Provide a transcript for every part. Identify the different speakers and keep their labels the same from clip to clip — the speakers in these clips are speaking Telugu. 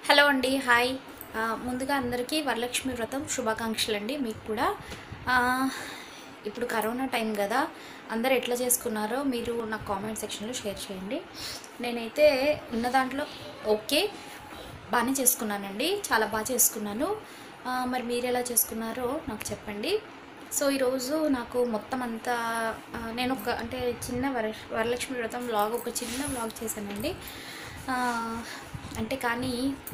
Speaker 1: హలో అండి హాయ్ ఆ, ముందుగా అందరికీ వరలక్ష్మి వ్రతం శుభాకాంక్షలు అండి మీకు కూడా ఆ, ఇప్పుడు కరోనా టైం కదా అందరు ఎట్లా చేసుకున్నారో మీరు నాకు కామెంట్ సెక్షన్లో షేర్ చేయండి నేనైతే ఉన్న దాంట్లో ఓకే బాగానే చేసుకున్నానండి చాలా బాగా చేసుకున్నాను ఆ, మరి మీరు ఎలా చేసుకున్నారో నాకు చెప్పండి సో ఈరోజు నాకు మొత్తం అంతా ఆ, నేను ఒక అంటే చిన్న వర వరలక్ష్మి వ్రతం వ్లాగ్ ఒక చిన్న వ్లాగ్ చేశానండి ఆ, అంటే కానీ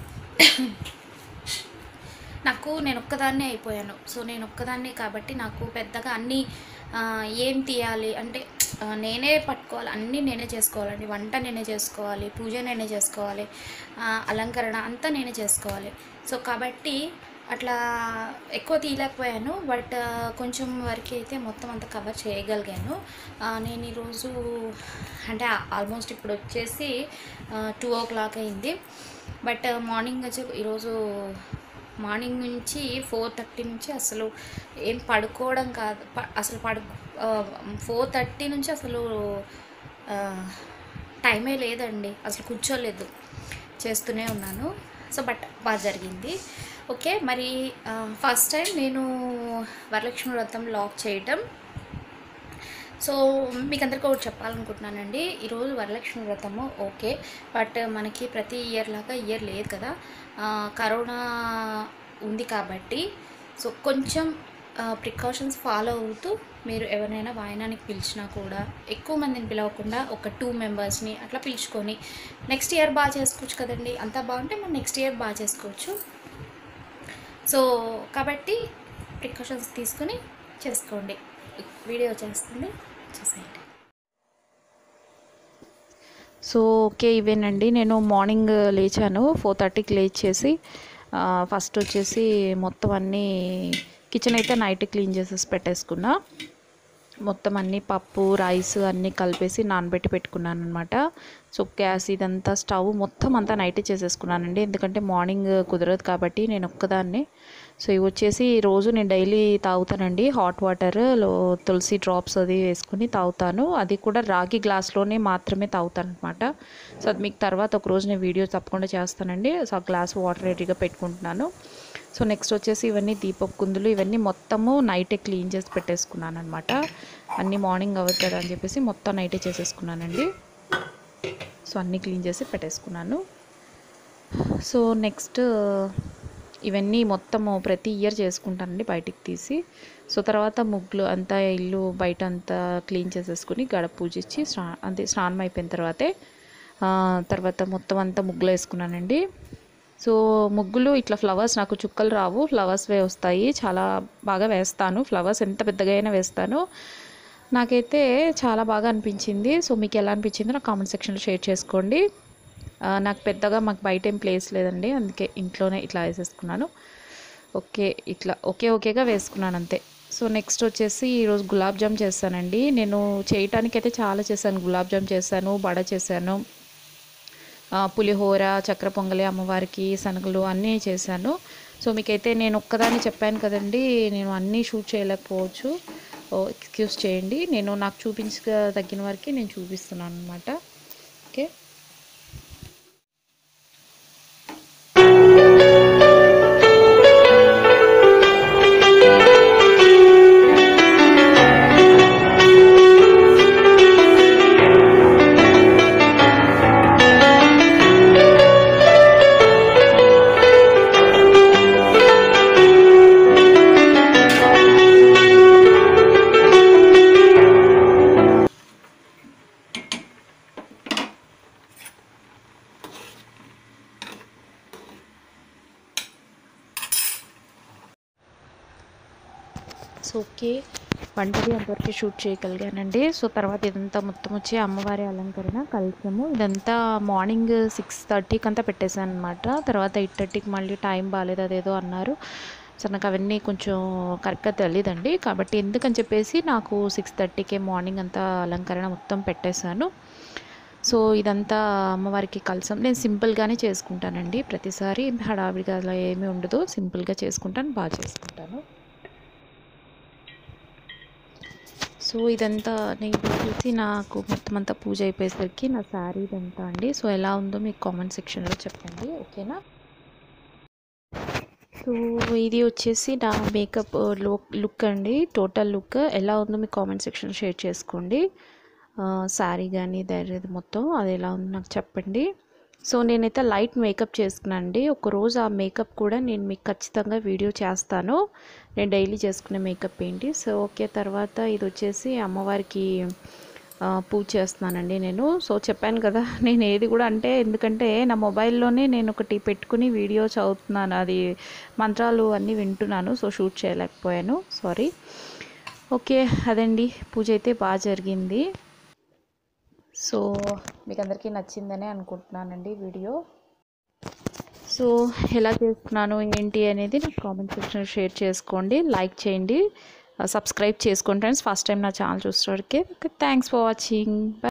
Speaker 1: నాకు నేను ఒక్కదాన్నే అయిపోయాను సో నేను ఒక్కదాన్నే కాబట్టి నాకు పెద్దగా అన్నీ ఆ, ఏం తీయాలి అంటే ఆ, నేనే పట్టుకోవాలి అన్నీ నేనే చేసుకోవాలండి వంట నేనే చేసుకోవాలి పూజ నేనే చేసుకోవాలి ఆ, అలంకరణ అంతా నేనే చేసుకోవాలి సో కాబట్టి అట్లా ఎక్కువ తీయలేకపోయాను బట్ కొంచెం వరకు అయితే మొత్తం అంతా కవర్ చేయగలిగాను ఆ, నేను ఈరోజు అంటే ఆల్మోస్ట్ ఇప్పుడు వచ్చేసి టూ ఓ క్లాక్ అయింది బట్ మార్నింగ్ వచ్చి ఈరోజు మార్నింగ్ నుంచి ఫోర్ థర్టీ నుంచి అసలు ఏం పడుకోవడం కాదు ప- అసలు పడు ఫోర్ థర్టీ నుంచి అసలు ఆ, టైమే లేదండి అసలు కూర్చోలేదు చేస్తూనే ఉన్నాను సో బట్ బాగా జరిగింది ఓకే మరి ఫస్ట్ టైం నేను వరలక్ష్మి వ్రతం లాక్ చేయటం సో మీకు అందరికీ ఒకటి చెప్పాలనుకుంటున్నానండి ఈరోజు వరలక్ష్మి వ్రతము ఓకే బట్ మనకి ప్రతి ఇయర్ లాగా ఇయర్ లేదు కదా ఆ, కరోనా ఉంది కాబట్టి సో కొంచెం ప్రికాషన్స్ ఫాలో అవుతూ మీరు ఎవరినైనా వాయనానికి పిలిచినా కూడా ఎక్కువ మందిని పిలవకుండా ఒక టూ మెంబర్స్ని అట్లా పిలుచుకొని నెక్స్ట్ ఇయర్ బాగా చేసుకోవచ్చు కదండి అంతా బాగుంటే మనం నెక్స్ట్ ఇయర్ బాగా చేసుకోవచ్చు సో కాబట్టి ప్రికాషన్స్ తీసుకొని చేసుకోండి వీడియో చేస్తుంది చూసేయండి
Speaker 2: సో ఓకే ఇవేనండి నేను మార్నింగ్ లేచాను ఫోర్ థర్టీకి లేచేసి ఆ, ఫస్ట్ వచ్చేసి మొత్తం అన్నీ కిచెన్ అయితే నైట్ క్లీన్ చేసేసి పెట్టేసుకున్నా మొత్తం అన్నీ పప్పు రైస్ అన్నీ కలిపేసి నానబెట్టి పెట్టుకున్నాను అనమాట సో గ్యాస్ ఇదంతా స్టవ్ మొత్తం అంతా నైట్ చేసేసుకున్నానండి ఎందుకంటే మార్నింగ్ కుదరదు కాబట్టి నేను ఒక్కదాన్ని సో ఇవి వచ్చేసి రోజు నేను డైలీ తాగుతానండి హాట్ వాటర్లో తులసి డ్రాప్స్ అది వేసుకుని తాగుతాను అది కూడా రాగి గ్లాస్లోనే మాత్రమే తాగుతాను అనమాట సో అది మీకు తర్వాత ఒక రోజు నేను వీడియో తప్పకుండా చేస్తానండి సో ఆ గ్లాస్ వాటర్ రెడీగా పెట్టుకుంటున్నాను సో నెక్స్ట్ వచ్చేసి ఇవన్నీ దీపపు కుందులు ఇవన్నీ మొత్తము నైటే క్లీన్ చేసి పెట్టేసుకున్నాను అనమాట అన్నీ మార్నింగ్ అవ్వదు కదా అని చెప్పేసి మొత్తం నైటే చేసేసుకున్నానండి సో అన్నీ క్లీన్ చేసి పెట్టేసుకున్నాను సో నెక్స్ట్ ఇవన్నీ మొత్తము ప్రతి ఇయర్ చేసుకుంటానండి బయటికి తీసి సో తర్వాత ముగ్గులు అంతా ఇల్లు బయట అంతా క్లీన్ చేసేసుకుని గడప పూజ ఇచ్చి స్నా అంతే స్నానం అయిపోయిన తర్వాతే ఆ, తర్వాత మొత్తం అంతా ముగ్గులు వేసుకున్నానండి సో ముగ్గులు ఇట్లా ఫ్లవర్స్ నాకు చుక్కలు రావు ఫ్లవర్స్ వే వస్తాయి చాలా బాగా వేస్తాను ఫ్లవర్స్ ఎంత పెద్దగా అయినా వేస్తాను నాకైతే చాలా బాగా అనిపించింది సో మీకు ఎలా అనిపించిందో నాకు కామెంట్ సెక్షన్లో షేర్ చేసుకోండి ఆ, నాకు పెద్దగా మాకు బయట ఏం ప్లేస్ లేదండి అందుకే ఇంట్లోనే ఇట్లా వేసేసుకున్నాను ఓకే ఇట్లా ఓకే ఓకేగా వేసుకున్నాను అంతే సో నెక్స్ట్ వచ్చేసి ఈరోజు గులాబ్ జామ్ చేస్తానండి నేను చేయటానికి అయితే చాలా చేశాను గులాబ్ జామ్ చేశాను బడ చేశాను ఆ, పులిహోర చక్ర పొంగలి అమ్మవారికి శనగలు అన్నీ చేశాను సో మీకైతే నేను ఒక్కదాన్ని చెప్పాను కదండి నేను అన్నీ షూట్ చేయలేకపోవచ్చు ఓ, ఎక్స్క్యూజ్ చేయండి నేను నాకు చూపించ తగ్గిన వరకు నేను చూపిస్తున్నాను అనమాట ఓకే సో ఓకే వంటది అంతవరకు షూట్ చేయగలిగానండి సో తర్వాత ఇదంతా మొత్తం వచ్చి అమ్మవారి అలంకరణ కలిసాము ఇదంతా మార్నింగ్ సిక్స్ థర్టీకి అంతా పెట్టేశాను అనమాట తర్వాత ఎయిట్ థర్టీకి మళ్ళీ టైం బాగాలేదు అదేదో అన్నారు సో నాకు అవన్నీ కొంచెం కరెక్ట్గా తెలియదండి కాబట్టి ఎందుకని చెప్పేసి నాకు సిక్స్ థర్టీకే మార్నింగ్ అంతా అలంకరణ మొత్తం పెట్టేశాను సో ఇదంతా అమ్మవారికి కలసం నేను సింపుల్గానే చేసుకుంటానండి ప్రతిసారి హడావిడిగా అలా ఏమీ ఉండదు సింపుల్గా చేసుకుంటాను బాగా చేసుకుంటాను సో ఇదంతా నేను చూసి నాకు మొత్తం అంతా పూజ అయిపోయేసరికి నా శారీ ఇదంతా అండి సో ఎలా ఉందో మీకు కామెంట్ సెక్షన్లో చెప్పండి ఓకేనా సో ఇది వచ్చేసి నా మేకప్ లుక్ లుక్ అండి టోటల్ లుక్ ఎలా ఉందో మీ కామెంట్ సెక్షన్ షేర్ చేసుకోండి శారీ కానీ ఇది మొత్తం అది ఎలా ఉందో నాకు చెప్పండి సో నేనైతే లైట్ మేకప్ చేసుకున్నాను అండి ఒకరోజు ఆ మేకప్ కూడా నేను మీకు ఖచ్చితంగా వీడియో చేస్తాను నేను డైలీ చేసుకునే మేకప్ ఏంటి సో ఓకే తర్వాత ఇది వచ్చేసి అమ్మవారికి ఆ, పూజ చేస్తున్నానండి నేను సో చెప్పాను కదా నేను ఏది కూడా అంటే ఎందుకంటే నా మొబైల్లోనే నేను ఒకటి పెట్టుకుని వీడియో చదువుతున్నాను అది మంత్రాలు అన్నీ వింటున్నాను సో షూట్ చేయలేకపోయాను సారీ ఓకే అదండి పూజ అయితే బాగా జరిగింది సో మీకు అందరికీ నచ్చిందనే అనుకుంటున్నానండి వీడియో సో ఎలా చేస్తున్నాను ఏంటి అనేది నాకు కామెంట్ సెక్షన్ షేర్ చేసుకోండి లైక్ చేయండి సబ్స్క్రైబ్ చేసుకోండి ఫ్రెండ్స్ ఫస్ట్ టైం నా ఛానల్ చూసేవాడికి థ్యాంక్స్ ఫర్ వాచింగ్